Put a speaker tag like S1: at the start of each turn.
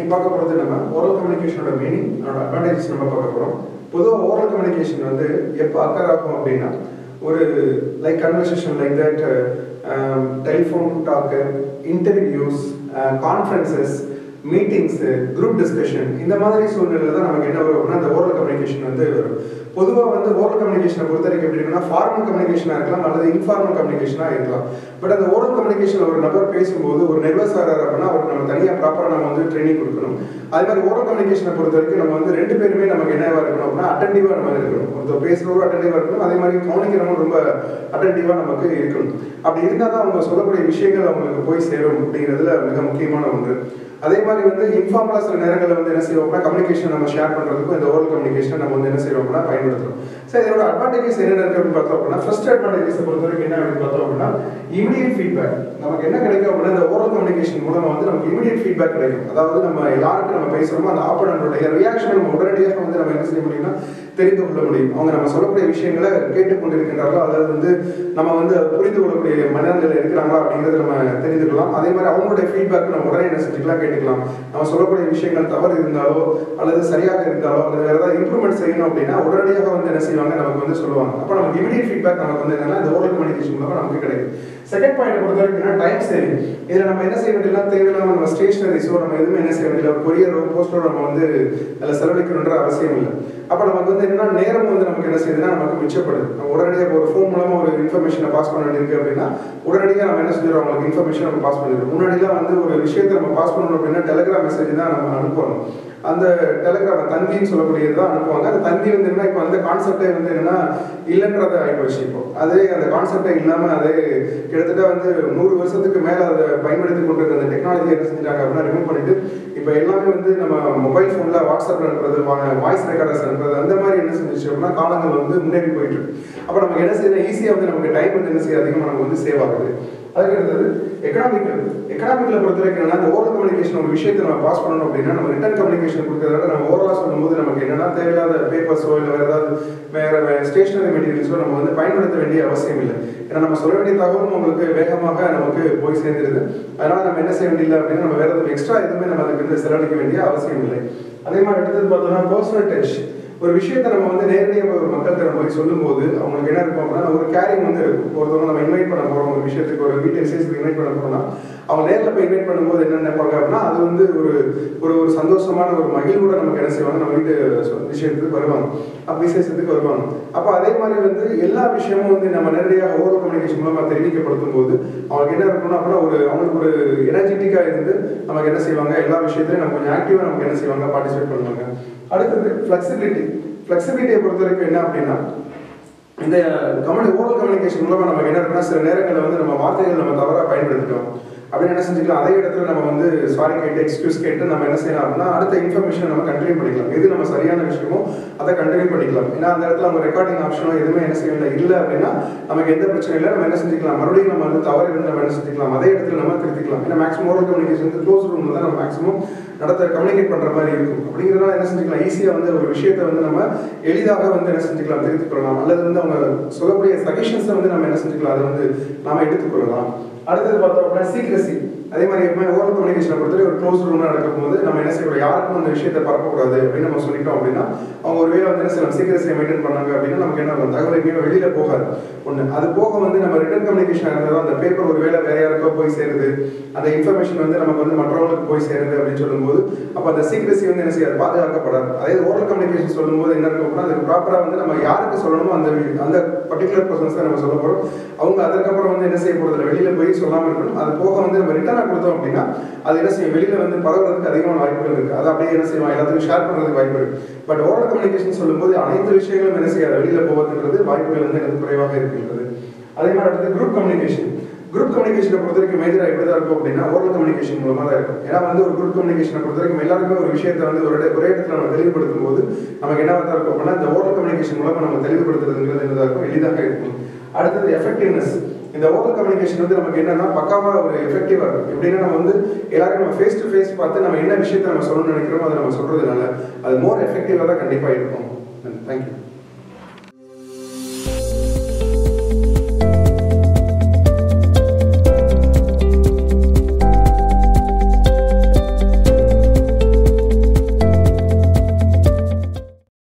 S1: பார்க்க போகிறது நம்ம ஓரல் கம்யூனிகேஷனோட மீனிங் அதோட அட்வான்டேஜஸ் நம்ம பார்க்க போகிறோம் பொதுவாக ஓரல் கம்யூனிகேஷன் வந்து எப்போ அக்கர் ஆகும் அப்படின்னா ஒரு like conversation like that telephone talk interviews conferences meetings group discussion இந்த மாதிரி சூழ்நிலையில் தான் நமக்கு என்ன வரும் அப்படின்னா அந்த ஓரல் கம்யூனிகேஷன் வந்து வரும் பொதுவாக வந்து ஓரல் கம்யூனிகேஷனை பொறுத்த வரைக்கும் எப்படி இருக்குன்னா ஃபார்மல் கம்யூனிகேஷனாக இருக்கலாம் அல்லது இன்ஃபார்மல் கம்யூனிகேஷனாக இருக்கலாம் பட் அந்த ஓரல் கம்யூனிகேஷன் ஒரு நபர் பேசும்போது ஒரு நெர்வஸ் ஆகிறார் அப்படின்னா அவருக்கு நம்ம தனியாக ப்ராப்பராக நம்ம வந்து ட்ரைனிங் கொடுக்கணும் அதே மாதிரி ஓரல் கம்யூனிகேஷனை பொறுத்த வரைக்கும் நம்ம வந்து ரெண்டு பேருமே நமக்கு என்னவா இருக்கணும் அப்படின்னா அட்டன்டிவாக நம்ம இருக்கணும் ஒருத்தர் பேசுகிறவரும் அட்டன்டிவாக இருக்கணும் அதே மாதிரி கவனிக்கிறவங்க ரொம்ப அட்டன்டிவாக நமக்கு இருக்கணும் அப்படி இருந்தால் தான் அவங்க சொல்லக்கூடிய விஷயங்கள் அவங்களுக்கு போய் சேரும் அப்படிங்கிறதுல மிக முக்கியமான ஒன்று அதே மாதிரி வந்து இன்ஃபார்மலாக சில நேரங்களில் வந்து என்ன செய்வோம்னா கம்யூனிகேஷன் நம்ம ஷேர் பண்ணுறதுக்கும் இந்த ஓரல் கம்யூனிகேஷன் நம்ம வந்து என்ன செய்வோம் அப்படின்னா பயன்படுத்துறோம் சரி இதோட அட்வான்டேஜஸ் என்ன இருக்கு அப்படின்னு பார்த்தோம் அப்படின்னா ஃபர்ஸ்ட் அட்வான்டேஜஸ் பொறுத்த வரைக்கும் என்ன அப்படின்னு பார்த்தோம் அப்படின்னா இமீடியட் ஃபீட்பேக் நமக்கு என்ன கிடைக்கும் அப்படின்னா இந்த ஓரல் கம்யூனிகேஷன் மூலமா வந்து நமக்கு இமீடியட் ஃபீட்பேக் கிடைக்கும் அதாவது நம்ம யாருக்கு நம்ம பேசுறோமோ அந்த ஆப்போனண்டோடைய ரியாக்ஷன் நம்ம உடனடியாக வந்து நம்ம என்ன செய்ய முடியும்னா தெரிந்து கொள்ள முடியும் அவங்க நம்ம சொல்லக்கூடிய விஷயங்களை கேட்டுக்கொண்டிருக்கின்றார்களோ அல்லது வந்து நம்ம வந்து அதை புரிந்து கொள்ளக்கூடிய மனநிலை இருக்கிறாங்களா அப்படிங்கிறத நம்ம தெரிந்து கொள்ளலாம் அதே மாதிரி அவங்களுடைய ஃபீட்பேக் நம்ம உடனே என்ன செஞ்சுக்கலாம் கேட்டுக்கலாம் நம்ம சொல்லக்கூடிய விஷயங்கள் தவறு இருந்தாலோ அல்லது சரியாக இருந்தாலோ அல்லது வேற ஏதாவது இம்ப்ரூவ்மெண்ட் செய்யணும் அப்படின்னா உடனடியாக வந்து என்ன செய்வாங்க நமக்கு வந்து சொல்லுவாங்க அப்போ நமக்கு இமீடியட் ஃபீட்பேக் நமக்கு வந்து என்னன்னா இந்த ஓரல் கம்யூனிகேஷன் மூலமா நமக்கு கிடைக்கும் செகண்ட் பாயிண்ட் பொறுத்த வரைக்கும் டைம் சேவிங் இதில் நம்ம என்ன செய்ய வேண்டியதுனா தேவையில்லாம நம்ம ஸ்டேஷனரிஸோ நம்ம எதுவுமே என்ன செய்ய வேண்டியது ஒரு கொரியரோ போஸ்டரோ நம்ம வந்து அதில் செலவழிக்கணுன்ற அவசியம் இல்லை அப்போ நமக்கு வந்து என்னன்னா நேரம் வந்து நமக்கு என்ன செய்யுதுன்னா நமக்கு மிச்சப்படுது நம்ம உடனடியாக ஒரு ஃபோன் மூலமா ஒரு இன்ஃபர்மேஷனை பாஸ் பண்ண வேண்டியிருக்கு அப்படின்னா உடனடியாக நம்ம என்ன செஞ்சிடும் அவங்களுக்கு இன்ஃபர்மேஷன் நம்ம பாஸ் பண்ணிடுறோம் முன்னாடிலாம் வந்து ஒரு விஷயத்தை நம்ம பாஸ் பண்ணணும் அப்படின்னா டெலிகிராம் மெசேஜ் தான் நம்ம அனுப்பணும் அந்த டெலிகிராம் தந்தின்னு சொல்லக்கூடியது தான் அனுப்புவாங்க அந்த தந்தி வந்து என்ன இப்போ அந்த கான்செப்டே வந்து என்னன்னா இல்லைன்றத ஆகிப்போச்சு இப்போ அதே அந்த கான்செப்டே இல்லாமல் அதே கிட்டத்தட்ட வந்து நூறு வருஷத்துக்கு மேலே அதை பயன்படுத்தி கொண்டு இருக்க அந்த டெக்னாலஜி என்ன செஞ்சிட்டாங்க அப்படின்னா ரிமூவ் பண்ணிட்டு இப்போ எல்லாமே வந்து நம்ம மொபைல் ஃபோனில் வாட்ஸ்அப்பில் அனுப்புறது வாய்ஸ் ரெக்கார்டர்ஸ் அனுப்புறது அந்த மாதிரி என்ன செஞ்சிச்சு அப்படின்னா காலங்கள் வந்து முன்னேறி போயிட்டு இருக்கு அப்போ நமக்கு என்ன செய்யணும் ஈஸியாக வந்து நமக்கு டைம் வந்து என்ன செய்ய அதிகமாக நமக்கு வந்து சேவ் ஆகுது அதுக்கு அடுத்தது எக்கனாமிக்கல் எக்கனாமிக்கல் பொறுத்த வரைக்கும் என்னன்னா இந்த ஓரல் கம்யூனிகேஷன் ஒரு விஷயத்தை நம்ம பாஸ் பண்ணணும் அப்படின்னா நம்ம ரிட்டன் கம்யூனிகேஷன் கொடுக்கறத விட நம்ம ஓரலாக சொல்லும்போது நமக்கு என்னன்னா தேவையில்லாத பேப்பர்ஸோ இல்லை வேற ஏதாவது வேற ஸ்டேஷனரி மெட்டீரியல்ஸோ நம்ம வந்து பயன்படுத்த வேண்டிய அவசியம் இல்லை ஏன்னா நம்ம சொல்ல வேண்டிய தகவலும் உங்களுக்கு வேகமாக நமக்கு போய் சேர்ந்துருது அதனால நம்ம என்ன செய்ய வேண்டியதில்லை அப்படின்னா நம்ம வேற எதுவும் எக்ஸ்ட்ரா எதுவுமே நம்ம அதுக்கு வந்து செலவழிக்க வேண்டிய அவசியம் இல்லை அதே மாதிரி அடுத்தது பார்த்தோம்னா பர்சனல் டச் ஒரு விஷயத்தை நம்ம வந்து நேரடியாக ஒரு மக்கள்கிட்ட நம்ம போய் சொல்லும்போது அவங்களுக்கு என்ன இருக்கும் அப்படின்னா ஒரு கேரிங் வந்து இருக்கும் ஒருத்தவங்க நம்ம இன்வைட் பண்ண போகிறோம் ஒரு விஷயத்துக்கு ஒரு வீட்டு விசேஷத்துக்கு இன்வைட் பண்ண போகிறோம்னா அவங்க நேரில் போய் இன்வைட் பண்ணும்போது என்ன நினைப்பாங்க அப்படின்னா அது வந்து ஒரு ஒரு ஒரு சந்தோஷமான ஒரு மகிழ்வோட நமக்கு என்ன செய்வாங்க நம்ம வீட்டு விஷயத்துக்கு வருவாங்க அப்போ விசேஷத்துக்கு வருவாங்க அப்போ அதே மாதிரி வந்து எல்லா விஷயமும் வந்து நம்ம நேரடியாக ஓரல் கம்யூனிகேஷன் மூலமாக தெரிவிக்கப்படுத்தும் போது அவங்களுக்கு என்ன இருக்கணும் அப்படின்னா ஒரு அவங்களுக்கு ஒரு எனர்ஜெட்டிக்காக இருந்து நமக்கு என்ன செய்வாங்க எல்லா விஷயத்துலையும் நம்ம கொஞ்சம் ஆக்டிவாக நமக்கு என்ன செய்வாங்க பார்ட்டிசிபேட் பண்ணுவாங்க அடுத்தது ஃப்ளெக்சிபிலிட்டி ஃப்ளெக்சிபிலிட்டியை பொறுத்த வரைக்கும் என்ன அப்படின்னா இந்த கம்யூனி ஓரல் கம்யூனிகேஷன் மூலமாக நமக்கு என்ன இருக்குன்னா சில நேரங்களில் வந்து நம்ம வார்த்தைகள் நம்ம தவறாக பயன்படுத்திட்டோம் அப்படின்னு என்ன செஞ்சுக்கலாம் அதே இடத்துல நம்ம வந்து சாரி கேட்டு எக்ஸ்கியூஸ் கேட்டு நம்ம என்ன செய்யலாம் அப்படின்னா அடுத்த இன்ஃபர்மேஷன் நம்ம கண்டினியூ பண்ணிக்கலாம் எது நம்ம சரியான விஷயமோ அதை கண்டினியூ பண்ணிக்கலாம் ஏன்னா அந்த இடத்துல நம்ம ரெக்கார்டிங் ஆப்ஷனோ எதுவுமே என்ன செய்யல இல்லை அப்படின்னா நமக்கு எந்த பிரச்சனை இல்லை நம்ம என்ன செஞ்சுக்கலாம் மறுபடியும் நம்ம வந்து தவறு இருந்து நம்ம என்ன செஞ்சுக்கலாம் அதே இடத்துல நம்ம திருத்திக்கலாம் ஏன்னா மேக்ஸிமம் ஓரல் கம்யூனிகேஷன் வந்து க்ளோஸ் ரூம்ல தான் நம்ம மேக்ஸிமம் நடத்த கம்யூனிகேட் பண்ற மாதிரி இருக்கும் அப்படிங்கிறதுனால என்ன செஞ்சுக்கலாம் ஈஸியாக வந்து ஒரு விஷயத்தை வந்து நம்ம எளிதாக வந்து என்ன செஞ்சுக்கலாம் தெரிவித்துக் கொள்ளலாம் அல்லது வந்து அவங்க சொல்லக்கூடிய சஜஷன்ஸை வந்து நம்ம என்ன செஞ்சுக்கலாம் அதை வந்து நாம எடுத்துக்கொள்ளலாம் அடுத்தது பார்த்தோம் அப்படின்னா சீக்ரசி அதே மாதிரி எப்பவுமே ஓரல் கம்யூனிகேஷனை பொறுத்தவரை ஒரு க்ளோஸ் ரூம் நடக்கும் போது நம்ம என்ன செய்யக்கூடாது யாருக்கும் அந்த விஷயத்தை பரப்பக்கூடாது அப்படின்னு நம்ம சொல்லிட்டோம் அப்படின்னா அவங்க ஒரு வேளை வந்து என்ன செய்யலாம் சீக்கிரசியை மெயின்டைன் பண்ணாங்க அப்படின்னா நமக்கு என்ன ஆகும் தகவல் எங்கேயும் வெளியில போகாது ஒன்று அது போக வந்து நம்ம ரிட்டன் கம்யூனிகேஷன் இருந்தாலும் அந்த பேப்பர் ஒரு வேளை வேற யாருக்கோ போய் சேருது அந்த இன்ஃபர்மேஷன் வந்து நமக்கு வந்து மற்றவங்களுக்கு போய் சேருது அப்படின்னு சொல்லும்போது அப்போ அந்த சீக்கிரசி வந்து என்ன செய்யாது பாதுகாக்கப்படாது அதே ஓரல் கம்யூனிகேஷன் சொல்லும்போது என்ன இருக்கும் அப்படின்னா அதுக்கு ப்ராப்பராக வந்து நம்ம யாருக்கு சொல்லணுமோ அந்த அந்த பர்டிகுலர் பர்சன்ஸ் தான் நம்ம சொல்ல போகிறோம் அவங்க அதுக்கப்புறம் வந்து என்ன செய்ய போகிறதுல வெளியில போய் சொல்லாமல் இருக்கணும் அது போக வந்து நம்ம ரிட்டர்னாக கொடுத்தோம் அப்படின்னா அது என்ன செய்யும் வெளியில வந்து பரவுறதுக்கு அதிகமான வாய்ப்புகள் இருக்கு அதை அப்படியே என்ன செய்வோம் எல்லாத்துக்கும் ஷேர் பண்றதுக்கு வாய்ப்பு இருக்கு பட் ஓரல் கம்யூனிகேஷன் சொல்லும்போது அனைத்து விஷயங்களும் என்ன செய்யாது வெளியில போவதுன்றது வாய்ப்புகள் வந்து எனக்கு குறைவாக இருக்கின்றது அதே மாதிரி அடுத்து குரூப் கம்யூனிகேஷன் குரூப் கம்யூனிகேஷனை பொறுத்த வரைக்கும் மேஜராக எப்படி தான் இருக்கும் அப்படின்னா ஓரல் கம்யூனிகேஷன் மூலமாக தான் இருக்கும் ஏன்னா வந்து ஒரு குரூப் கம்யூனிகேஷனை பொறுத்த வரைக்கும் எல்லாருக்குமே ஒரு விஷயத்தை வந்து ஒரு இட- ஒரே இடத்துல நம்ம தெளிவுபடுத்தும் போது நமக்கு என்ன தான் இருக்கும் அப்படின்னா இந்த ஓரல் கம்யூனிகேஷன் மூலமாக நம்ம தெளிவுபடுத்துறதுங்கிறது என்னதாக இருக்கும் எளிதாக இருக்கும் அடுத்தது எஃபெக்டிவ்னஸ் இந்த ஓரல் கம்யூனிகேஷன் வந்து நமக்கு என்னன்னா பக்காவா ஒரு எஃபெக்டிவா இருக்கும் எப்படின்னா நம்ம வந்து எல்லாரும் நம்ம ஃபேஸ் டு ஃபேஸ் பார்த்து நம்ம என்ன விஷயத்தை நம்ம சொல்லணும்னு நினைக்கிறோமோ அதை நம்ம சொல்றதுனால அது மோர் எஃபெக்டிவா தான் கண்டிப்பா இருக்கும் தேங்க்யூ